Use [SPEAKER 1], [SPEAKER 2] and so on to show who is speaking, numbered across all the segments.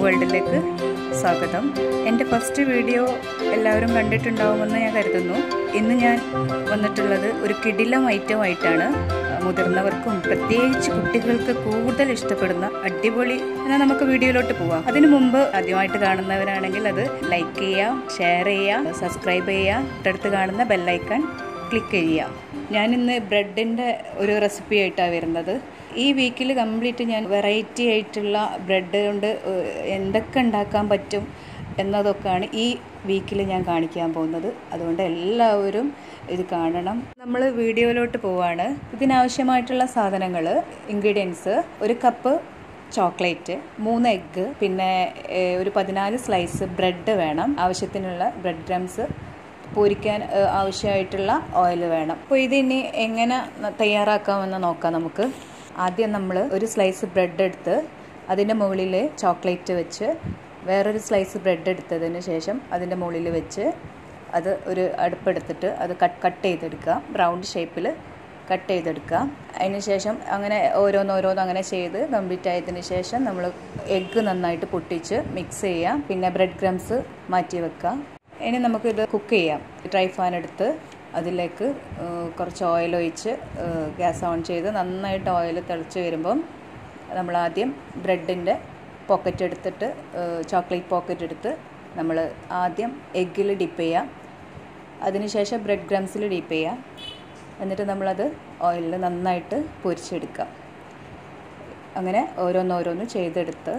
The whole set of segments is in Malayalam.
[SPEAKER 1] വേൾഡിലേക്ക് സ്വാഗതം എൻ്റെ ഫസ്റ്റ് വീഡിയോ എല്ലാവരും കണ്ടിട്ടുണ്ടാവുമെന്ന് ഞാൻ കരുതുന്നു ഇന്ന് ഞാൻ വന്നിട്ടുള്ളത് ഒരു കിടിലം ഐറ്റമായിട്ടാണ് മുതിർന്നവർക്കും പ്രത്യേകിച്ച് കുട്ടികൾക്ക് കൂടുതൽ ഇഷ്ടപ്പെടുന്ന അടിപൊളി എന്നാൽ നമുക്ക് വീഡിയോയിലോട്ട് പോവാം അതിനു മുമ്പ് ആദ്യമായിട്ട് കാണുന്നവരാണെങ്കിൽ അത് ലൈക്ക് ചെയ്യുക ഷെയർ ചെയ്യുക സബ്സ്ക്രൈബ് ചെയ്യുക തൊട്ടടുത്ത് കാണുന്ന ബെല്ലൈക്കൺ ക്ലിക്ക് ചെയ്യുക ഞാനിന്ന് ബ്രെഡിൻ്റെ ഒരു റെസിപ്പി ആയിട്ടാണ് വരുന്നത് ഈ വീക്കിൽ കംപ്ലീറ്റ് ഞാൻ വെറൈറ്റി ആയിട്ടുള്ള ബ്രെഡ് കൊണ്ട് എന്തൊക്കെ ഉണ്ടാക്കാൻ പറ്റും എന്നതൊക്കെയാണ് ഈ വീക്കിൽ ഞാൻ കാണിക്കാൻ പോകുന്നത് അതുകൊണ്ട് എല്ലാവരും ഇത് കാണണം നമ്മൾ വീഡിയോയിലോട്ട് പോവാണ് ഇതിനാവശ്യമായിട്ടുള്ള സാധനങ്ങൾ ഇൻഗ്രീഡിയൻസ് ഒരു കപ്പ് ചോക്ലേറ്റ് മൂന്ന് എഗ്ഗ് പിന്നെ ഏഹ്, ഒരു പതിനാല് സ്ലൈസ് ബ്രെഡ് വേണം ആവശ്യത്തിനുള്ള ബ്രെഡ് ക്രംസ് പൊരിക്കാൻ ഏഹ്, ആവശ്യമായിട്ടുള്ള ഓയിൽ വേണം അപ്പോൾ ഇതിനി എങ്ങനെ ന- തയ്യാറാക്കാമെന്ന് നോക്കാം നമുക്ക് ആദ്യം നമ്മൾ ഒരു സ്ലൈസ് ബ്രെഡ് എടുത്ത് അതിൻ്റെ മുകളിൽ ചോക്ലേറ്റ് വെച്ച് വേറൊരു സ്ലൈസ് ബ്രെഡ് എടുത്തതിന് ശേഷം അതിൻ്റെ മുകളിൽ വെച്ച് അത് ഒരു അടുപ്പെടുത്തിട്ട് അത് കട്ട് കട്ട് ചെയ്തെടുക്കുക റൗണ്ട് ഷേപ്പിൽ കട്ട് ചെയ്തെടുക്കുക അതിന് ശേഷം അങ്ങനെ ഓരോന്നോരോന്ന് അങ്ങനെ ചെയ്ത് കംപ്ലീറ്റ് ആയതിന് ശേഷം നമ്മൾ എഗ്ഗ് നന്നായിട്ട് പൊട്ടിച്ച് മിക്സ് ചെയ്യുക പിന്നെ ബ്രെഡ് ക്രംസ് മാറ്റി വെക്കുക ഇനി നമുക്കിത് കുക്ക് ചെയ്യാം ഡ്രൈ ഫാൻ എടുത്ത് അതിലേക്ക് ഏഹ്, കുറച്ച് ഓയിൽ ഒഴിച്ച് ഏഹ്, ഗ്യാസ് ഓൺ ചെയ്ത് നന്നായിട്ട് ഓയിൽ തിളച്ച് വരുമ്പം നമ്മൾ ആദ്യം ബ്രെഡിൻ്റെ പോക്കറ്റ് എടുത്തിട്ട് ഏഹ്, ചോക്ലേറ്റ് പോക്കറ്റ് എടുത്ത് നമ്മൾ ആദ്യം എഗ്ഗിൽ ഡിപ്പ് ചെയ്യാം അതിനുശേഷം ബ്രെഡ് ക്രംസിൽ ഡിപ്പ് ചെയ്യാം എന്നിട്ട് നമ്മളത് ഓയിലിൽ നന്നായിട്ട് പൊരിച്ചെടുക്കാം അങ്ങനെ ഓരോന്നോരോന്ന് ചെയ്തെടുത്ത്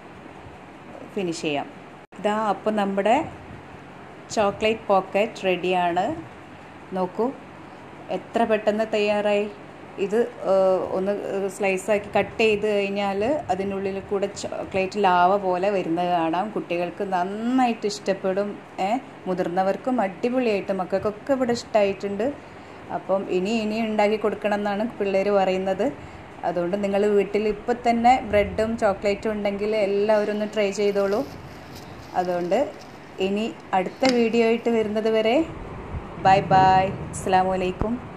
[SPEAKER 1] ഫിനിഷ് ചെയ്യാം ഇതാ അപ്പം നമ്മുടെ ചോക്ലേറ്റ് പോക്കറ്റ് റെഡിയാണ് നോക്കൂ എത്ര പെട്ടെന്ന് തയ്യാറായി ഇത് ഏഹ്, ഒന്ന് സ്ലൈസാക്കി കട്ട് ചെയ്ത് കഴിഞ്ഞാൽ അതിനുള്ളിൽ കൂടെ ചോക്ലേറ്റ് ലാവ പോലെ വരുന്നത് കാണാം കുട്ടികൾക്ക് നന്നായിട്ട് ഇഷ്ടപ്പെടും ഏ മുതിർന്നവർക്കും അടിപൊളിയായിട്ട് മക്കൾക്കൊക്കെ ഇവിടെ ഇഷ്ടമായിട്ടുണ്ട് അപ്പം ഇനി ഇനി ഉണ്ടാക്കി കൊടുക്കണം എന്നാണ് പിള്ളേർ പറയുന്നത് അതുകൊണ്ട് നിങ്ങൾ വീട്ടിൽ ഇപ്പം തന്നെ ബ്രെഡും ചോക്ലേറ്റും ഉണ്ടെങ്കിൽ എല്ലാവരും ഒന്ന് ട്രൈ ചെയ്തോളൂ അതുകൊണ്ട് ഇനി അടുത്ത വീഡിയോ ആയിട്ട് വരുന്നത് വരെ ബൈ ബൈ അസ്സാം വലൈക്കും